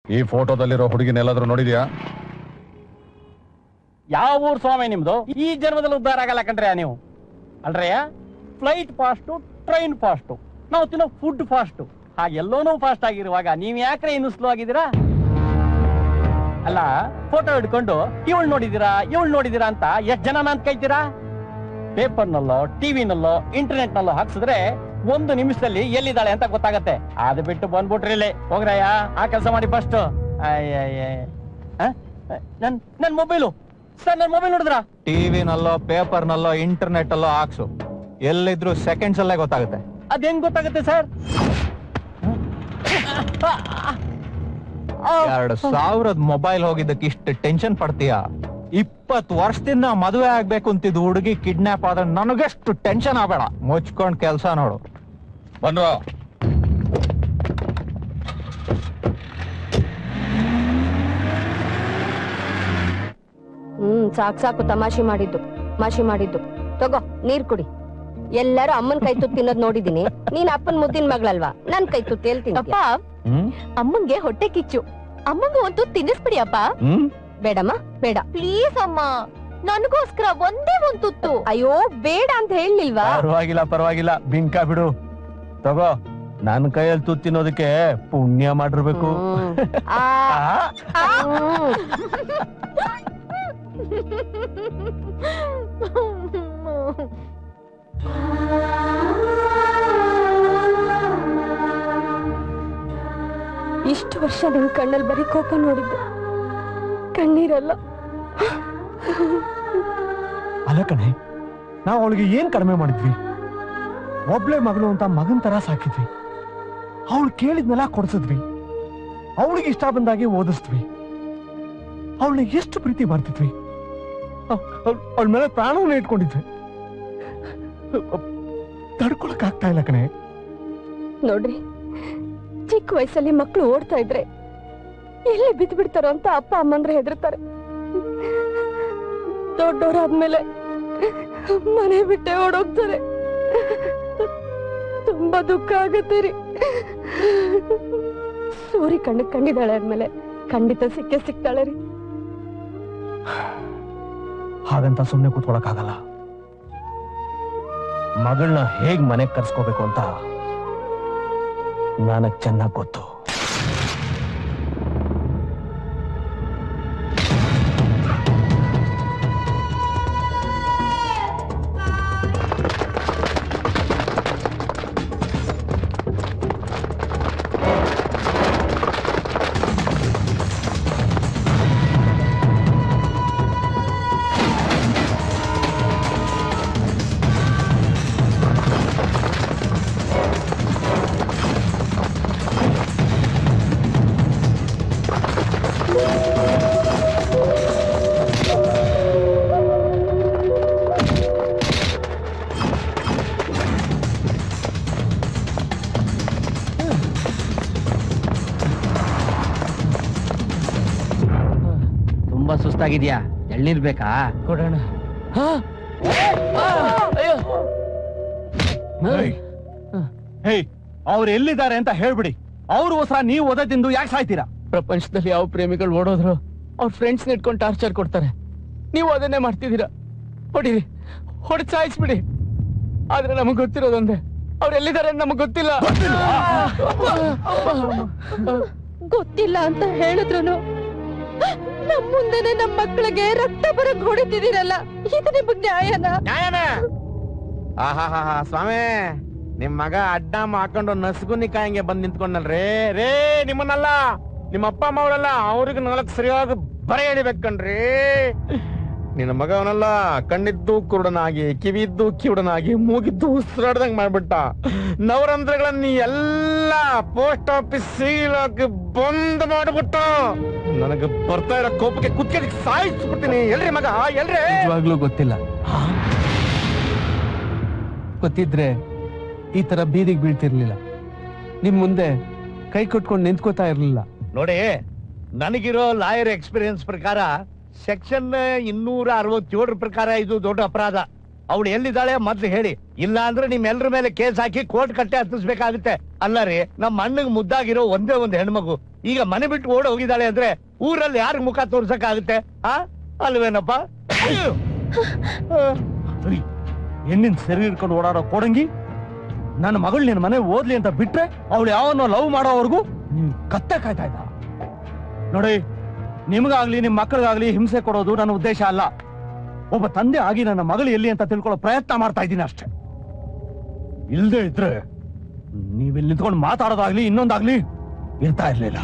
ಈ ಫೋಟೋದಲ್ಲಿರೋ ಹುಡುಗಿನ ಎಲ್ಲಾದ್ರೂ ನೋಡಿದ್ಯಾ ಯಾವ ಊರ್ ಸ್ವಾಮಿ ನಿಮ್ದು ಈ ಜನ್ಮದಲ್ಲಿ ಉದ್ಧಾರ ಆಗಲ್ಲ ಕಣ್ರಿ ನೀವು ಅಲ್ರಯ್ಯ ಫ್ಲೈಟ್ ಫಾಸ್ಟು ಟ್ರೈನ್ ಫಾಸ್ಟು ನಾವು ತಿನ್ನೋ ಫುಡ್ ಫಾಸ್ಟು ಹಾಗೆಲ್ಲೋನೂ ಫಾಸ್ಟ್ ಆಗಿರುವಾಗ ನೀವ್ ಯಾಕ್ರೆ ಇನ್ನು ಸ್ಲೋ ಆಗಿದ್ದೀರಾ ಅಲ್ಲ ಫೋಟೋ ಹಿಡ್ಕೊಂಡು ಇವಳು ನೋಡಿದೀರಾ ಇವಳು ನೋಡಿದೀರಾ ಅಂತ ಎಷ್ಟ್ ಜನ ಅಂತ ಕೈತೀರಾ ಪೇಪರ್ನಲ್ಲೋ ಟಿವಿನಲ್ಲೋ ಇಂಟರ್ನೆಟ್ ನಲ್ಲೋ ಹಾಕ್ಸಿದ್ರೆ ಒಂದು ನಿಮಿಷದಲ್ಲಿ ಎಲ್ಲಿದ್ದಾಳೆ ಅಂತ ಗೊತ್ತಾಗತ್ತೆ ಅದು ಬಿಟ್ಟು ಬಂದ್ಬಿಟ್ರಿ ಇಲ್ಲಿ ಹೋಗ್ರಯ್ಯ ಆ ಕೆಲಸ ಮಾಡಿ ಫಸ್ಟ್ ನನ್ ನನ್ ಮೊಬೈಲು ಸರ್ ನನ್ ಮೊಬೈಲ್ ನೋಡಿದ್ರಾ ಟಿವಿನಲ್ಲೋ ಪೇಪರ್ನಲ್ಲೋ ಇಂಟರ್ನೆಟ್ ಅಲ್ಲೋ ಹಾಕ್ಸು ಎಲ್ಲಿದ್ರು ಸೆಕೆಂಡ್ಸ್ ಅಲ್ಲೇ ಗೊತ್ತಾಗುತ್ತೆ ಅದ್ ಹೆಂಗ್ ಗೊತ್ತಾಗುತ್ತೆ ಸರ್ ಎರಡು ಸಾವಿರದ ಮೊಬೈಲ್ ಹೋಗಿದ್ದಕ್ಕೆ ಇಷ್ಟು ಟೆನ್ಷನ್ ಪಡ್ತೀಯ ಇಪ್ಪತ್ ವರ್ಷದಿಂದ ಮದುವೆ ಆಗ್ಬೇಕು ಅಂತಿದ್ ಹುಡುಗಿ ಕಿಡ್ನಾಪ್ ಆದ್ರೆ ನನಗೆಷ್ಟು ಟೆನ್ಷನ್ ಆಗ್ಬೇಡ ಮುಚ್ಕೊಂಡ್ ಕೆಲ್ಸ ನೋಡು ಬಂದ್ರು ಹ್ಮ್ ಸಾಕ್ ಸಾಕು ತಮಾಷೆ ಮಾಡಿದ್ದು ಮಾಷಿ ಮಾಡಿದ್ದು ತಗೋ ನೀರ್ ಕುಡಿ ಎಲ್ಲರೂ ಅಮ್ಮನ್ ಕೈ ತುತ್ತು ತಿನ್ನೋದ್ ನೋಡಿದೀನಿ ನೀನ್ ಅಪ್ಪನ್ ಮುದ್ದಿನ ಮಗಳಲ್ವಾ ನನ್ ಕೈ ತುತ್ತು ಹೇಳ್ತೀನಿ ಅಪ್ಪ ಅಮ್ಮಂಗೆ ಹೊಟ್ಟೆ ಕಿಚ್ಚು ಅಮ್ಮಂಗ ಒಂದು ತಿನ್ನಿಸ್ಬಿಡಿ ಅಪ್ಪ ಹ್ಮ್ ಬೇಡಮ್ಮ ಬೇಡ ಪ್ಲೀಸ್ ಅಮ್ಮ ನನಗೋಸ್ಕರ ಒಂದೇ ಒಂದ್ ತುತ್ತು ಅಯ್ಯೋ ಬೇಡ ಅಂತ ಹೇಳಿಲ್ವಾ ಪರವಾಗಿಲ್ಲ ಪರವಾಗಿಲ್ಲ ಬಿಂಕ ಬಿಡು ತಗೋ ನನ್ ಕೈಯಲ್ಲಿ ತುತ್ತು ತಿನ್ನೋದಕ್ಕೆ ಪುಣ್ಯ ಮಾಡಿರ್ಬೇಕು ಹ್ಮ್. ಆ, ಹ್ಮ್. ಇಷ್ಟು ವರ್ಷ ನಿನ್ ಕಣ್ಣಲ್ಲಿ ಬರೀ ಕೋಪ ನೋಡಿದ್ದೆ ಕಣ್ಣೀರಲ್ಲ ಅಲ್ಲ ಕಣೆ ನಾವು ಅವಳಿಗೆ ಏನ್ ಕಡಿಮೆ ಮಾಡಿದ್ವಿ ಒಬ್ಳೆ ಮಗಳು ಅಂತ ಮಗನ್ ತರ ಸಾಕಿದ್ವಿ ಅವಳು ಕೇಳಿದ್ನೆಲ್ಲ ಕೊಡ್ಸಿದ್ವಿ ಅವಳಿಗೆ ಇಷ್ಟ ಬಂದಾಗೆ ಓದಿಸ್ದ್ವಿ ಅವಳನ್ನ ಎಷ್ಟು ಪ್ರೀತಿ ಮಾಡ್ತಿದ್ವಿ ಅವಳ ಮೇಲೆ ಪ್ರಾಣವನ್ನ ಇಟ್ಕೊಂಡಿದ್ವಿ ತಡ್ಕೊಳಕ್ ಆಗ್ತಾ ಇಲ್ಲ ಕಣೆ ನೋಡ್ರಿ ಚಿಕ್ಕ ವಯಸ್ಸಲ್ಲಿ ಮಕ್ಕಳು ಓಡ್ತಾ ಇದ್ರೆ ಎಲ್ಲಿ ಬಿದ್ದು ಬಿಡ್ತಾರೋ ಅಂತ ಅಪ್ಪ ಅಮ್ಮಂದ್ರೆ ಹೆದರ್ತಾರೆ ದೊಡ್ಡವರಾದ್ಮೇಲೆ ಮನೆ ಬಿಟ್ಟೆ ಓಡೋಗ್ತಾರೆ ತುಂಬಾ ದುಃಖ ಆಗತ್ತೆ ರೀ ಸೂರಿ ಕಣ್ಣಿಗೆ ಕಂಡಿದ್ದಾಳೆ ಆದ್ಮೇಲೆ ಖಂಡಿತ ಸಿಕ್ಕೇ ಸಿಗ್ತಾಳೆ ರೀ ಹಾಗಂತ ಸುಮ್ಮನೆ ಕೂತ್ಕೊಳಕ್ಕಾಗಲ್ಲ ಮಗಳನ್ನ ಹೇಗ್ ಮನೆಗ್ ಕರ್ಸ್ಕೋಬೇಕು ಅಂತ ನನಗ್ ಚೆನ್ನಾಗ್ ಗೊತ್ತು ತುಂಬಾ ಸುಸ್ತಾಗಿದ್ಯಾ ಎಳ್ನೀರ್ ಬೇಕಾ ಕೊಡೋಣ ಹೇಯ್ ಅವ್ರು ಎಲ್ಲಿದ್ದಾರೆ ಅಂತ ಹೇಳ್ಬಿಡಿ ಅವ್ರಿಗೋಸ್ಕರ ನೀವು ಓದ ತಿಂದು ಯಾಕೆ ಸಾಯ್ತೀರಾ ಪ್ರಪಂಚದಲ್ಲಿ ಯಾವ ಪ್ರೇಮಿಗಳು ಓಡೋದ್ರು ಅವ್ರ ಫ್ರೆಂಡ್ಸ್ ಇಟ್ಕೊಂಡು ಟಾರ್ಚರ್ ಕೊಡ್ತಾರೆ ನೀವು ಅದನ್ನೇ ಮಾಡ್ತಿದ್ದೀರಾ ಹೊಡಿರಿ ಹೊಡೆದು ಸಾಯಿಸ್ಬಿಡಿ ಆದ್ರೆ ನಮಗ್ ಗೊತ್ತಿರೋದೊಂದೇ ಅವ್ರು ಎಲ್ಲಿದ್ದಾರೆ ನಮಗ್ ಗೊತ್ತಿಲ್ಲ ಗೊತ್ತಿಲ್ಲ ಅಂತ ಹೇಳಿದ್ರು ನಮ್ ಮುಂದೆನೆ ನಮ್ ಮಕ್ಕಳಿಗೆ ರಕ್ತ ಬರಕ್ ಹೊಡಿತಿದ್ದೀರಲ್ಲ ಇದು ನಿಮಗ್ ನ್ಯಾಯನಾ ನ್ಯಾಯನೇ ಆಹಾ ಸ್ವಾಮಿ ನಿಮ್ ಮಗ ಅಡ್ಡ ಹಾಕೊಂಡು ನಸ್ಗುನಿ ಕಾಯಂಗೆ ಬಂದ್ ನಿಂತ್ಕೊಂಡಲ್ರಿ ರೇ ನಿಮ್ಮನ್ನಲ್ಲ ನಿಮ್ಮ ಅಪ್ಪ ಅಮ್ಮ ಅವರಲ್ಲ ಅವ್ರಿಗೆ ನಾಲ್ಕು ಸರಿಯಾಗಿ ಬರೆ ಹಿಡಿಬೇಕು ಕಣ್ರಿ ನಿನ್ನ ಮಗ ಅವನಲ್ಲ ಕಣ್ಣಿದ್ದು ಕುರುಡನಾಗಿ ಕಿವಿದ್ದು ಕಿವುಡನಾಗಿ ಮೂಗಿದ್ದು ಉಸಿರಾಡ್ದಂಗ್ ಮಾಡ್ಬಿಟ್ಟ ನವರಂಧ್ರಗಳನ್ನ ಎಲ್ಲ ಪೋಸ್ಟ್ ಆಫೀಸ್ ಸೀಲಾಗಿ ಬಂದ್ ಮಾಡ್ಬಿಟ್ಟು ನನಗೆ ಬರ್ತಾ ಇರೋ ಕೋಪಕ್ಕೆ ಕುತ್ತಿಗೆ ಸಾಯಿಸ್ಬಿಡ್ತೀನಿ ಎಲ್ರಿ ಮಗ ಎಲ್ರಿ ನಿಜವಾಗ್ಲೂ ಗೊತ್ತಿಲ್ಲ ಗೊತ್ತಿದ್ರೆ ಈ ತರ ಬೀದಿಗೆ ಬೀಳ್ತಿರ್ಲಿಲ್ಲ ನಿಮ್ ಮುಂದೆ ಕೈ ಕೊಟ್ಕೊಂಡು ನಿಂತ್ಕೋತಾ ಇರ್ಲಿಲ್ಲ ನೋಡಿ ನನಗಿರೋ ಲಾಯರ್ ಎಕ್ಸ್ಪೀರಿಯನ್ಸ್ ಪ್ರಕಾರ ಸೆಕ್ಷನ್ ಇನ್ನೂರ ಅರವತ್ತೇಳರ ಪ್ರಕಾರ ಇದು ದೊಡ್ಡ ಅಪರಾಧ ಅವಳು ಎಲ್ಲಿದ್ದಾಳೆ ಮೊದ್ಲು ಹೇಳಿ ಇಲ್ಲ ಅಂದ್ರೆ ನಿಮ್ಮೆಲ್ಲರ ಮೇಲೆ ಕೇಸ್ ಹಾಕಿ ಕೋರ್ಟ್ ಕಟ್ಟೆ ಹತ್ತಿಸ್ಬೇಕಾಗುತ್ತೆ ಅಲ್ಲ ರೀ ನಮ್ಮ ಅಣ್ಣಗ್ ಮುದ್ದಾಗಿರೋ ಒಂದೇ ಒಂದು ಹೆಣ್ಮಗು ಈಗ ಮನೆ ಬಿಟ್ಟು ಓಡ್ ಹೋಗಿದ್ದಾಳೆ ಅಂದ್ರೆ ಊರಲ್ಲಿ ಯಾರಿಗ್ ಮುಖ ತೋರ್ಸಕ್ಕಾಗುತ್ತೆ ಆ ಅಲ್ವೇನಪ್ಪ ಅಯ್ಯೋ. ಹೆಣ್ಣಿನ ಸರಿ ಇಟ್ಕೊಂಡು ಓಡಾಡೋ ಕೊಡಂಗಿ ನನ್ನ ಮಗಳು ನಿನ್ನ ಮನೆ ಓದ್ಲಿ ಅಂತ ಬಿಟ್ರೆ ಅವಳು ಯಾವನ್ನೋ ಲವ್ ಮಾಡೋವರೆಗೂ ನೀನ್ ಕತ್ತೆ ಕಾಯ್ತಾ ಇದ್ದ ನೋಡಿ ನಿಮ್ಗಾಗ್ಲಿ ನಿಮ್ ಮಕ್ಕಳಿಗಾಗ್ಲಿ ಹಿಂಸೆ ಕೊಡೋದು ನನ್ನ ಉದ್ದೇಶ ಅಲ್ಲ ಒಬ್ಬ ತಂದೆ ಆಗಿ ನನ್ನ ಮಗಳು ಎಲ್ಲಿ ಅಂತ ತಿಳ್ಕೊಳ್ಳೋ ಪ್ರಯತ್ನ ಮಾಡ್ತಾ ಇದ್ದೀನಿ ಅಷ್ಟೇ ಇಲ್ದೇ ಇದ್ರೆ ನೀವಿಲ್ಲಿ ನಿಂತ್ಕೊಂಡು ಮಾತಾಡೋದಾಗ್ಲಿ ಇನ್ನೊಂದಾಗ್ಲಿ ಇರ್ತಾ ಇರ್ಲಿಲ್ಲ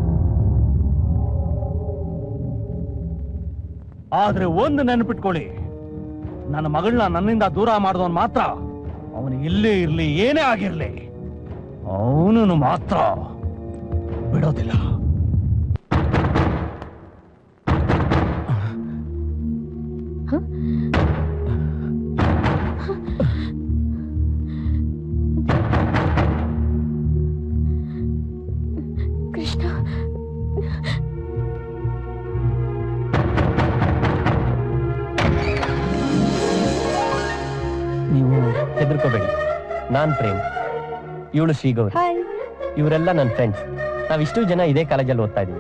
ಆದ್ರೆ ಒಂದು ನೆನಪಿಟ್ಕೊಳ್ಳಿ ನನ್ನ ಮಗಳನ್ನ ನನ್ನಿಂದ ದೂರ ಮಾಡಿದವನ್ ಮಾತ್ರ ಅವನು ಇಲ್ಲೇ ಇರ್ಲಿ ಏನೇ ಆಗಿರ್ಲಿ ಅವನನ್ನು ಮಾತ್ರ ಬಿಡೋದಿಲ್ಲ ಕೃಷ್ಣ ನೀವು ಹೆದರ್ಕೋಬೇಡಿ ನಾನ್ ಪ್ರೇಮ್ ಇವಳು ಶ್ರೀಗೌರಿ ಹಾಯ್ ಇವರೆಲ್ಲ ನನ್ನ ಫ್ರೆಂಡ್ಸ್ ನಾವ್ ಇಷ್ಟು ಜನ ಇದೇ ಕಾಲೇಜಲ್ಲಿ ಓದ್ತಾ ಇದೀವಿ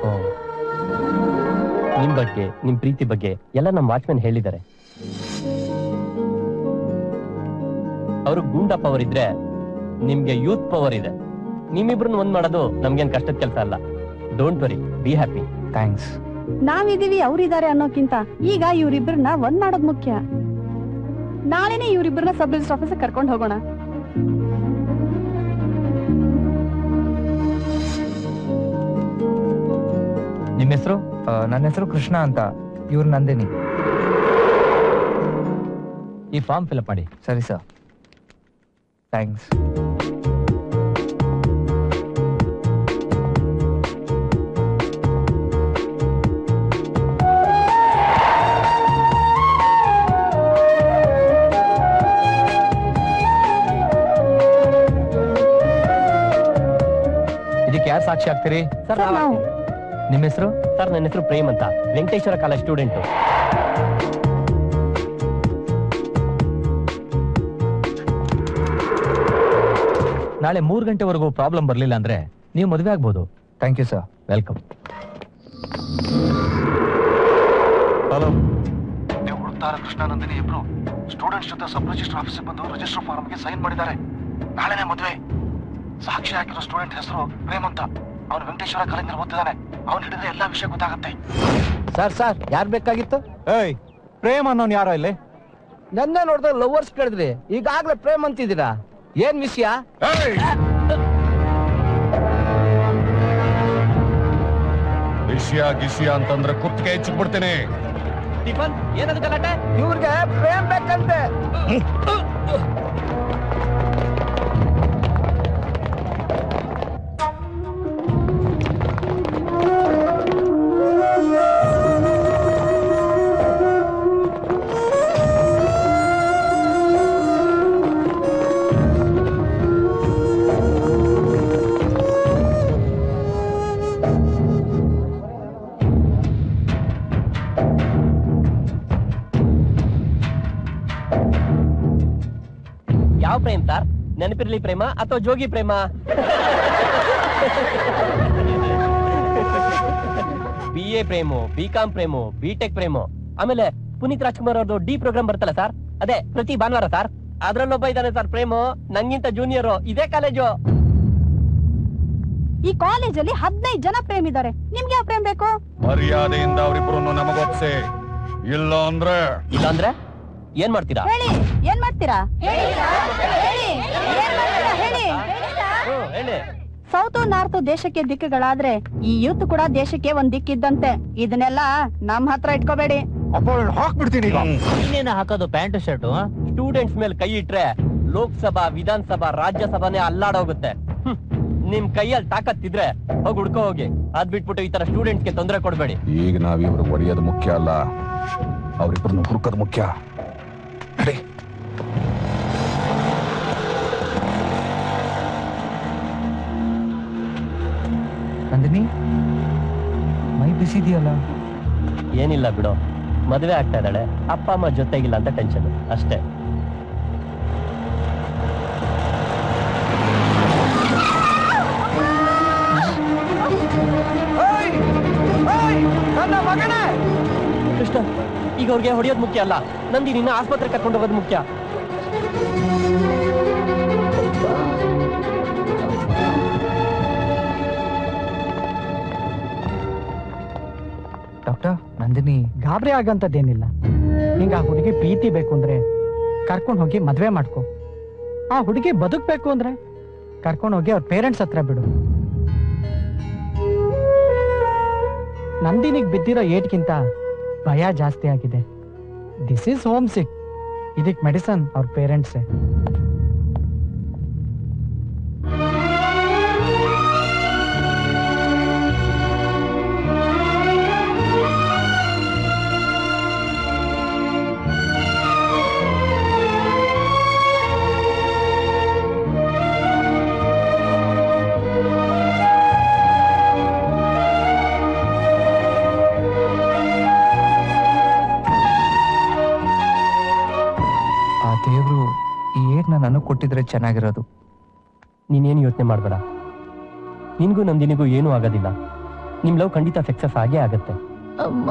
ನಿಮ್ ಬಗ್ಗೆ ನಿಮ್ ಪ್ರೀತಿ ಬಗ್ಗೆ ಎಲ್ಲ ನಮ್ಮ ವಾಚ್ಮೆನ್ ಹೇಳಿದ್ದಾರೆ ಅವರು ಗೂಂಡಾ ಪವರ್ ಇದ್ರೆ ನಿಮ್ಗೆ ಯೂತ್ ಪವರ್ ಇದೆ ನಿಮ್ಮಿಬ್ರನ್ನ ಒಂದ್ ಮಾಡೋದು ನಮ್ಗೇನ್ ಕಷ್ಟದ ಕೆಲಸ ಅಲ್ಲ don't worry be happy thanks ನಾವಿದೀವಿ ಅವ್ರಿದ್ದಾರೆ ಅನ್ನೋಕ್ಕಿಂತ ಈಗ ಇವ್ರಿಬ್ರನ್ನ ಒಂದ್ ಮಾಡೋದ್ ಮುಖ್ಯ ನಾಳೆನೆ ಇವ್ರಿಬ್ರನ್ನ ಸಬ್ ರಿಜಿಸ್ಟರ್ ಆಫೀಸ್ ಕರ್ಕೊಂಡು ಹೋಗೋಣ ನಿಮ್ಮ ಹೆಸರು ನನ್ನ ಹೆಸರು ಕೃಷ್ಣ ಅಂತ ಇವ್ರು ನಂದಿನಿ ಈ ಫಾರ್ಮ್ ಫಿಲ್ಅಪ್ ಮಾಡಿ ಸರಿ ಸರ್ ಥ್ಯಾಂಕ್ಸ್ ಇದಕ್ಕೆ ಯಾರು ಸಾಕ್ಷಿ ಆಗ್ತೀರಿ ಸರ್ ಸರ್, ನಾವು. ನಿಮ್ಮ ಹೆಸರು ಸರ್ ನನ್ನ ಹೆಸರು ಪ್ರೇಮ್ ಅಂತ ವೆಂಕಟೇಶ್ವರ ಕಾಲೇಜ್ ಸ್ಟೂಡೆಂಟು ನಾಳೆ ಮೂರು ಗಂಟೆವರೆಗೂ ಪ್ರಾಬ್ಲಮ್ ಬರಲಿಲ್ಲ ಅಂದ್ರೆ ನೀವು ಮದುವೆ ಆಗ್ಬೋದು thank you sir welcome hello ನೀವು ಹುಡುಕ್ತಾರ ಕೃಷ್ಣ ನಂದಿನಿ ಇಬ್ರು ಸ್ಟೂಡೆಂಟ್ಸ್ ಜೊತೆ ಸಬ್ ರಿಜಿಸ್ಟರ್ ಆಫೀಸಿಗೆ ಬಂದು ರಿಜಿಸ್ಟರ್ ಫಾರ್ಮ್ಗೆ ಸೈನ್ ಮಾಡಿದ್ದಾರೆ ನಾಳೆನೇ ಮದುವೆ ಸಾಕ್ಷಿ ಹಾಕಿರೋ ಸ್ಟೂಡೆಂಟ್ ಹೆಸರು ಪ್ರೇಮ್ ಅಂತ ಅವನು ವೆಂಕಟೇಶ್ವರ ಕಾಲೇಜಿನಲ್ಲಿ ಓದ್ತಿದ್ದಾನೆ ಅವ್ನು ಹಿಡಿದ್ರೆ ಎಲ್ಲಾ ವಿಷಯ ಗೊತ್ತಾಗುತ್ತೆ ಸರ್ ಸರ್ ಯಾರ್ ಬೇಕಾಗಿತ್ತು ಏಯ್ ಪ್ರೇಮ್ ಅನ್ನೋನ್ ಯಾರೋ ಇಲ್ಲಿ ನನ್ನ ನೋಡಿದ್ರೆ ಲವರ್ಸ್ ಕೇಳಿದ್ರಿ ಈಗಾಗ್ಲೇ ಪ್ರೇಮ್ ಅಂತಿದ್ದೀರಾ ಏನ್ ವಿಷಯ ವಿಷಯ ಗಿಷಯ ಅಂತಂದ್ರೆ ಕುತ್ತಿಗೆ ಹೆಚ್ಚಿಬಿಡ್ತೀನಿ ಟಿಫನ್ ಏನದು ಗಲಾಟೆ ಇವ್ರಿಗೆ ಪ್ರೇಮ್ ಬೇಕಂತೆ ಯಾವ ಪ್ರೇಮ್ ಸರ್ ನೆನಪಿರ್ಲಿ ಪ್ರೇಮ ಅಥವಾ Jogi Prema B A Premu B com Premu B tech Premu ಆಮೇಲೆ ಪುನೀತ್ ರಾಜ್ಕುಮಾರ್ ಅವ್ರದ್ದು ಡಿ ಪ್ರೋಗ್ರಾಮ್ ಬರ್ತಲ್ಲ ಸರ್ ಅದೇ ಪ್ರತಿ ಭಾನುವಾರ ಸರ್ ಅದ್ರಲ್ಲೊಬ್ಬ ಇದ್ದಾನೆ ಸರ್ ಪ್ರೇಮು ನಂಗಿಂತ ಜೂನಿಯರ್ ಇದೇ ಕಾಲೇಜು ಈ ಕಾಲೇಜಲ್ಲಿ ಹದಿನೈದು ಜನ ಪ್ರೇಮ್ ಇದ್ದಾರೆ ನಿಮ್ಗೆ ಯಾವ ಪ್ರೇಮ್ ಬೇಕು ಮರ್ಯಾದೆಯಿಂದ ಅವರಿಬ್ಬರನ್ನು ನಮಗೊಪ್ಸಿ ಇಲ್ಲ ಅಂದ್ರೆ ಇಲ್ಲಾಂದ್ರೆ ಏನ್ ಮಾಡ್ತೀರಾ ಹೇಳಿ ಏನ್ ಮಾಡ್ತೀರಾ ಹೇಳಿ ಏನ್ ಮಾಡ್ತೀರಾ ಹೇಳಿ ಹ್ಮ್, ಹೇಳಿ ಸೌತ್ ನಾರ್ತ್ ದೇಶಕ್ಕೆ ದಿಕ್ಕುಗಳಾದ್ರೆ ಈ ಯೂತ್ ಕೂಡ ದೇಶಕ್ಕೆ ಒಂದ್ ದಿಕ್ಕಿದ್ದಂತೆ ಇದನ್ನೆಲ್ಲ ನಮ್ ಹತ್ರ ಇಟ್ಕೋಬೇಡಿ ಅಪ್ಪ ಹಾಕ್ಬಿಡ್ತೀನಿ ಈಗ ಇನ್ನೇನ ಹಾಕೋದು ಪ್ಯಾಂಟ್ ಶರ್ಟ್ ಸ್ಟೂಡೆಂಟ್ಸ್ ಮೇಲೆ ಕೈ ಇಟ್ರೆ ಲೋಕಸಭಾ ವಿಧಾನಸಭಾ ರಾಜ್ಯಸಭಾನೇ ಅಲ್ಲಾಡೋಗುತ್ತೆ ಹ್ಮ್. ನಿಮ್ ಕೈಯಲ್ಲಿ ತಾಕತ್ತಿದ್ರೆ ಹೋಗಿ ಹುಡ್ಕೋ ಹೋಗಿ ಅದ್ ಬಿಟ್ಬಿಟ್ಟು ಈ ತರ ಸ್ಟೂಡೆಂಟ್ಸ್ಗೆ ತೊಂದರೆ ಕೊಡ್ಬೇಡಿ ಈಗ ನಾವ್ ಇವ್ರಿಗೆ ಹೊಡೆಯೋದು ಮುಖ್ಯ ಅಲ್ಲ ಅವ್ರಿಬ್ಬರನ್ನು ಹುಡುಕೋದು ಮುಖ್ಯ ನಡಿ. ನಂದಿನಿ ಮೈ ಬಿಸಿದೆಯಲ್ಲ ಏನಿಲ್ಲ ಬಿಡು ಮದುವೆ ಆಗ್ತಾ ಇದ್ದಾಳೆ ಅಪ್ಪ ಅಮ್ಮ ಜೊತೆಗಿಲ್ಲ ಅಂತ ಟೆನ್ಷನ್ ಅಷ್ಟೇ ಕೃಷ್ಣ ಈಗ ಅವ್ರಿಗೆ ಹೊಡೆಯೋದು ಮುಖ್ಯ ಅಲ್ಲ ನಂದಿ ನಿನ್ನ ಆಸ್ಪತ್ರೆ ಕರ್ಕೊಂಡು ಹೋಗೋದು ಮುಖ್ಯ ಡಾಕ್ಟರ್ ನಂದಿನಿ ಗಾಬರಿ ಆಗಂತದ್ದೇನಿಲ್ಲ ನಿಂಗೆ ಆ ಹುಡುಗಿ ಪ್ರೀತಿ ಬೇಕು ಅಂದ್ರೆ ಕರ್ಕೊಂಡು ಹೋಗಿ ಮದ್ವೆ ಮಾಡ್ಕೊ ಆ ಹುಡುಗಿ ಬದುಕ್ಬೇಕು ಅಂದ್ರೆ ಕರ್ಕೊಂಡು ಹೋಗಿ ಅವ್ರ ಪೇರೆಂಟ್ಸ್ ಹತ್ರ ಬಿಡು ನಂದಿನಿಗ್ ಬಿದ್ದಿರೋ ಏಟ್ಗಿಂತ ಭಯ ಜಾಸ್ತಿ ಆಗಿದೆ ದಿಸ್ ಈಸ್ ಹೋಮ್ ಸಿಕ್ ಇದಕ್ ಮೆಡಿಸನ್ ಅವ್ರ ಪೇರೆಂಟ್ಸೇ ಆ ದೇವ್ರು ಈ ಏಟ್ನ ನನಗ್ ಕೊಟ್ಟಿದ್ರೆ ಚೆನ್ನಾಗಿರೋದು ನೀನೇನು ಯೋಚನೆ ಮಾಡಬೇಡ ನಿನ್ಗೂ ನಂದಿನಿಗೂ ಏನೂ ಆಗೋದಿಲ್ಲ ನಿಮ್ ಲವ್ ಖಂಡಿತ ಸಕ್ಸಸ್ ಆಗೇ ಆಗತ್ತೆ ಅಮ್ಮ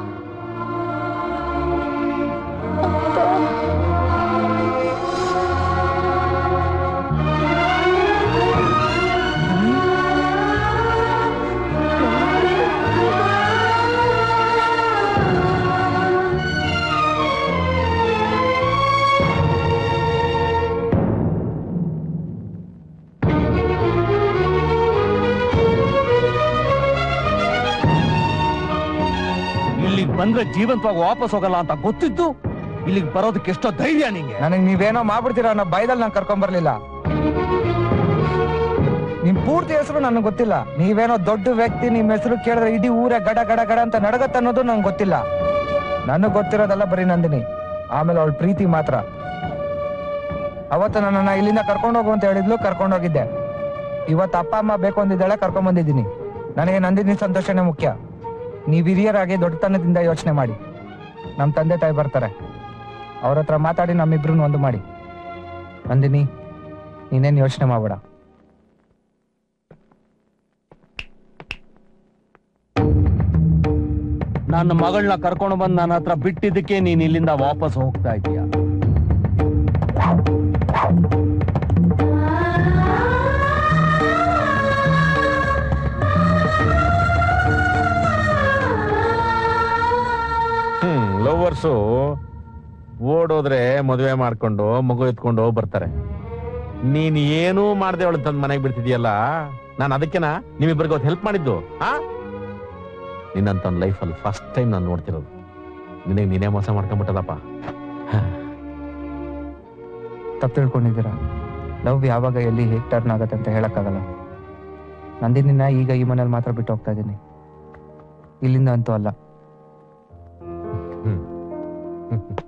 ಇಲ್ಲಿಗೆ ಬಂದ್ರೆ ಜೀವಂತವಾಗಿ ವಾಪಸ್ ಹೋಗಲ್ಲ ಅಂತ ಗೊತ್ತಿದ್ದು ಇಲ್ಲಿಗೆ ಬರೋದಕ್ಕೆ ಎಷ್ಟೋ ಧೈರ್ಯ ನಿಂಗೆ ನನಗ್ ನೀವೇನೋ ಮಾಡ್ಬಿಡ್ತೀರಾ ಅನ್ನೋ ಭಯದಲ್ಲಿ ನಾನು ಕರ್ಕೊಂಡ್ ಬರ್ಲಿಲ್ಲ ನಿಮ್ ಪೂರ್ತಿ ಹೆಸರು ನನಗೆ ಗೊತ್ತಿಲ್ಲ ನೀವೇನೋ ದೊಡ್ಡ ವ್ಯಕ್ತಿ ನಿಮ್ ಹೆಸರು ಕೇಳಿದ್ರೆ ಇಡೀ ಊರೇ ಗಡ ಗಡ ಗಡ ಅಂತ ನಡಗತ್ತ ಅನ್ನೋದು ನಂಗೆ ಗೊತ್ತಿಲ್ಲ ನನಗ್ ಗೊತ್ತಿರೋದೆಲ್ಲ ಬರೀ ನಂದಿನಿ ಆಮೇಲೆ ಅವಳ ಪ್ರೀತಿ ಮಾತ್ರ ಅವತ್ತು ನನ್ನನ್ನ ಇಲ್ಲಿಂದ ಕರ್ಕೊಂಡು ಹೋಗು ಅಂತ ಹೇಳಿದ್ಲು ಕರ್ಕೊಂಡು ಹೋಗಿದ್ದೆ ಇವತ್ತು ಅಪ್ಪ ಅಮ್ಮ ಬೇಕು ಅಂದಿದ್ದಾಳೆ ಕರ್ಕೊಂಡ್ ಬಂದಿದ್ದೀನಿ ನನಗೆ ನಂದಿನಿ ಸಂತೋಷನೇ ಮುಖ್ಯ ನೀವ್ ಹಿರಿಯರಾಗಿ ದೊಡ್ಡತನದಿಂದ ಯೋಚನೆ ಮಾಡಿ ನಮ್ ತಂದೆ ತಾಯಿ ಬರ್ತಾರೆ ಅವ್ರ ಹತ್ರ ಮಾತಾಡಿ ನಮ್ಮಿಬ್ರು ಒಂದು ಮಾಡಿ ನಂದಿನಿ ನೀನೇನ್ ಯೋಚನೆ ಮಾಡ್ಬೇಡ ನನ್ನ ಮಗಳನ್ನ ಕರ್ಕೊಂಡು ಬಂದು ನನ್ನ ಹತ್ರ ಬಿಟ್ಟಿದ್ದಕ್ಕೆ ನೀನ್ ಇಲ್ಲಿಂದ ವಾಪಸ್ ಹೋಗ್ತಾ ಇದೀಯ ಹ್ಮ್ ಲವರ್ಸು ಓಡೋದ್ರೆ ಮದುವೆ ಮಾಡ್ಕೊಂಡು ಮಗು ಎತ್ಕೊಂಡು ಬರ್ತಾರೆ ನೀನ್ ಏನೂ ಮಾಡ್ದೆ ಅವಳು ತಂದ್ ಮನೆಗೆ ಬಿಡ್ತಿದ್ಯಲ್ಲ ನಾನು ಅದಕ್ಕೆನಾ ನಿಮ್ಮಿಬ್ಬರಿಗೆ ಅವತ್ತು ಹೆಲ್ಪ್ ಮಾಡಿದ್ದು ಆ ನಿನ್ನಂತ ಒಂದು ಲೈಫಲ್ಲಿ ಫಸ್ಟ್ ಟೈಮ್ ನಾನು ನೋಡ್ತಿರೋದು ನಿನಗೆ ನೀನೇ ಮೋಸ ಮಾಡ್ಕೊಂಡ್ಬಿಟ್ಟದಪ್ಪ ತಪ್ಪು ತಿಳ್ಕೊಂಡಿದ್ದೀರಾ ಲವ್ ಯಾವಾಗ ಎಲ್ಲಿ ಹೇಗ್ ಟರ್ನ್ ಆಗತ್ತೆ ಅಂತ ಹೇಳಕ್ಕಾಗಲ್ಲ ನಂದಿನಿನ ಈಗ ಈ ಮನೇಲಿ ಮಾತ್ರ ಬಿಟ್ಟು ಹೋಗ್ತಾ ಇದ್ದೀನಿ ಇಲ್ಲಿಂದ ಅಂತೂ ಅಲ್ಲ ಹ್ಮ್